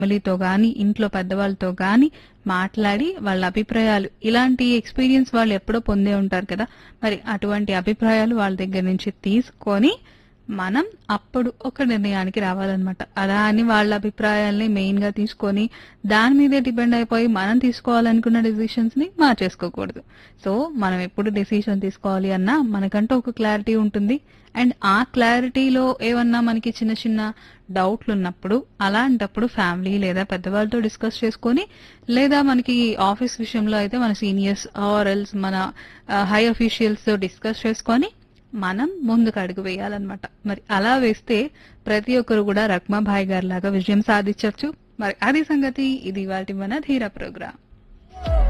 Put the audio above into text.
ఫ్యామిలీతో గాని ఇంట్లో పెద్దవాళ్ళతో గాని మాట్లాడి వాళ్ళ అభిప్రాయాలు ఇలాంటి ఎక్స్పీరియన్స్ వాళ్ళు ఎప్పుడో పొందే ఉంటారు కదా మరి అటువంటి అభిప్రాయాలు వాళ్ళ దగ్గర నుంచి తీసుకొని మనం అప్పుడు ఒక నిర్ణయానికి రావాలన్నమాట అలా అని వాళ్ళ అభిప్రాయాల్ని మెయిన్ గా తీసుకొని దాని మీదే డిపెండ్ అయిపోయి మనం తీసుకోవాలనుకున్న డెసిషన్స్ ని మార్చేసుకోకూడదు సో మనం ఎప్పుడు డెసిషన్ తీసుకోవాలి అన్నా మనకంటూ ఒక క్లారిటీ ఉంటుంది అండ్ ఆ క్లారిటీలో ఏమన్నా మనకి చిన్న చిన్న డౌట్లు ఉన్నప్పుడు అలాంటప్పుడు ఫ్యామిలీ లేదా పెద్దవాళ్ళతో డిస్కస్ చేసుకొని లేదా మనకి ఆఫీస్ విషయంలో అయితే మన సీనియర్స్ ఆర్ ఎల్స్ మన హై అఫీషియల్స్ తో డిస్కస్ చేసుకొని మనం ముందుకు అడుగు వేయాలన్నమాట మరి అలా వేస్తే ప్రతి ఒక్కరు కూడా రక్మాభాయ్ గారి లాగా విజయం సాధించవచ్చు మరి అది సంగతి ఇది వాటి మన ధీర ప్రోగ్రామ్